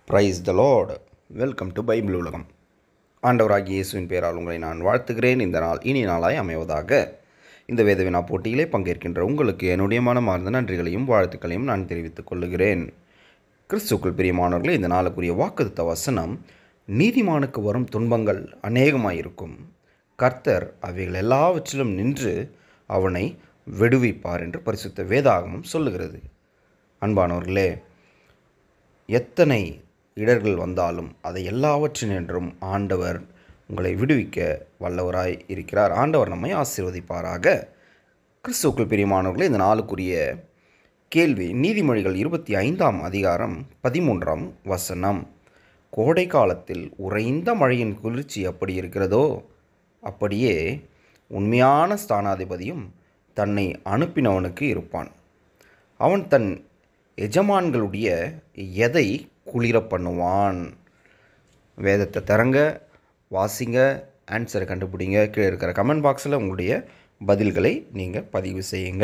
price the Lord welcome to Bible உலகம் ஆண்டவராகிய இயேசுவின் பெயரால் உங்களை நான் வாழ்த்துகிறேன் இந்த நாள் இனி நாளாய் அமைவதாக இந்த வேதவினா போட்டியிலே பங்கேற்கின்ற உங்களுக்கு என்னுடைய மனமார்ந்த நன்றிகளையும் வாழ்த்துக்களையும் நான் தெரிவித்துக் கொள்ளுகிறேன் கிறிஸ்துக்குள் பிரியமானவர்களே இந்த நாளுக்குரிய வாக்குத்த வசனம் நீதிமானுக்கு வரும் துன்பங்கள் அநேகமாயிருக்கும் கர்த்தர் அவைகள் எல்லாவற்றிலும் நின்று அவனை விடுவிப்பார் என்று பரிசுத்த வேதாகமம் சொல்லுகிறது அன்பானவர்களே எத்தனை இடர்கள் வந்தாலும் அதை எல்லாவற்றினின்றும் ஆண்டவர் உங்களை விடுவிக்க வல்லவராய் இருக்கிறார் ஆண்டவர் நம்மை ஆசீர்வதிப்பாராக கிறிஸ்துவுக்குள் பிரியமானவர்களே இந்த நாளுக்குரிய கேள்வி நீதிமொழிகள் இருபத்தி ஐந்தாம் அதிகாரம் பதிமூன்றாம் வசனம் கோடை காலத்தில் உறைந்த மழையின் குளிர்ச்சி எப்படி இருக்கிறதோ அப்படியே உண்மையான ஸ்தானாதிபதியும் தன்னை அனுப்பினவனுக்கு இருப்பான் அவன் தன் எஜமான்களுடைய எதை குளிர பண்ணுவான் வேதத்தை தரங்க வாசிங்க ஆன்சரை கண்டுபிடிங்க கீழே இருக்கிற கமெண்ட் பாக்ஸில் உங்களுடைய பதில்களை நீங்கள் பதிவு செய்யுங்க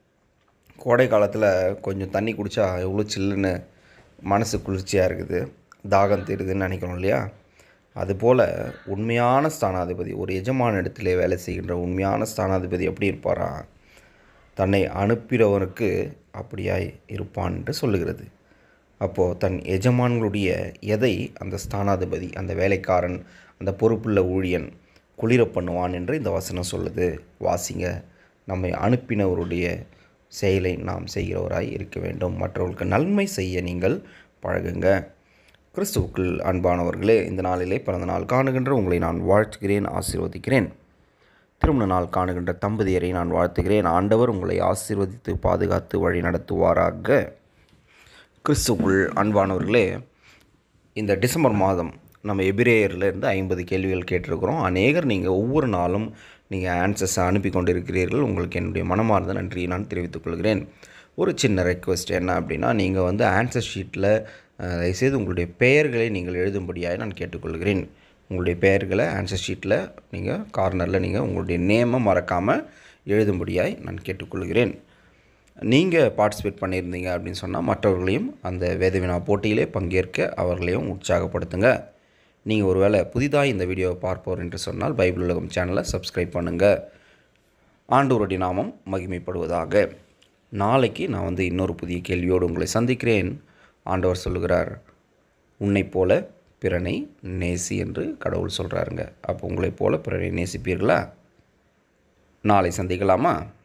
கோடை காலத்தில் கொஞ்சம் தண்ணி குடித்தா எவ்வளோ சில்லுன்னு மனசு குளிர்ச்சியாக இருக்குது தாகம் தீருதுன்னு நினைக்கிறோம் இல்லையா அதுபோல் உண்மையான ஸ்தானாதிபதி ஒரு எஜமான இடத்திலே வேலை செய்கின்ற உண்மையான ஸ்தானாதிபதி எப்படி இருப்பாரா தன்னை அனுப்பினவனுக்கு அப்படியாய் இருப்பான் என்று சொல்லுகிறது அப்போது தன் எஜமான்களுடைய எதை அந்த ஸ்தானாதிபதி அந்த வேலைக்காரன் அந்த பொறுப்புள்ள ஊழியன் குளிர பண்ணுவான் என்று இந்த வசனம் சொல்லுது வாசிங்க நம்மை அனுப்பினவருடைய செயலை நாம் செய்கிறவராய் இருக்க வேண்டும் மற்றவர்களுக்கு நன்மை செய்ய நீங்கள் பழகுங்க கிறிஸ்துவுக்குள் அன்பானவர்களே இந்த நாளிலே பிறந்த நாள் காணுகின்ற உங்களை நான் வாழ்த்துகிறேன் ஆசீர்வதிக்கிறேன் திருமண நாள் காணுகின்ற தம்பதியரை நான் வாழ்த்துகிறேன் ஆண்டவர் உங்களை ஆசீர்வதித்து பாதுகாத்து வழி நடத்துவாராக கிறிஸ்துவுக்குள் அன்பானவர்களே இந்த டிசம்பர் மாதம் நம்ம எபிரேயர்லேருந்து ஐம்பது கேள்விகள் கேட்டிருக்கிறோம் அநேகர் நீங்கள் ஒவ்வொரு நாளும் நீங்கள் ஆன்சர்ஸை அனுப்பி கொண்டிருக்கிறீர்கள் உங்களுக்கு என்னுடைய மனமார்ந்த நன்றியை நான் தெரிவித்துக் கொள்கிறேன் ஒரு சின்ன ரெக்வஸ்ட் என்ன அப்படின்னா நீங்கள் வந்து ஆன்சர் ஷீட்டில் தயவுசெய்து உங்களுடைய பெயர்களை நீங்கள் எழுதும்படியாக நான் கேட்டுக்கொள்கிறேன் உங்களுடைய பெயர்களை ஆன்சர் ஷீட்டில் நீங்கள் கார்னரில் நீங்கள் உங்களுடைய நேமை மறக்காமல் எழுதும்படியாய் நான் கேட்டுக்கொள்கிறேன் நீங்கள் பார்ட்டிசிபேட் பண்ணியிருந்தீங்க அப்படின்னு சொன்னால் மற்றவர்களையும் அந்த வேதவினா போட்டியிலே பங்கேற்க அவர்களையும் உற்சாகப்படுத்துங்க நீங்கள் ஒருவேளை புதிதாக இந்த வீடியோவை பார்ப்போர் என்று சொன்னால் பைபிள் உலகம் சேனலை சப்ஸ்கிரைப் பண்ணுங்கள் ஆண்டவருடைய நாமம் மகிமைப்படுவதாக நாளைக்கு நான் வந்து இன்னொரு புதிய கேள்வியோடு உங்களை சந்திக்கிறேன் ஆண்டவர் சொல்லுகிறார் உன்னைப் போல பிறனை நேசி என்று கடவுள் சொல்கிறாருங்க அப்போ உங்களைப் போல பிறனை நேசிப்பீர்களா நாளை சந்திக்கலாமா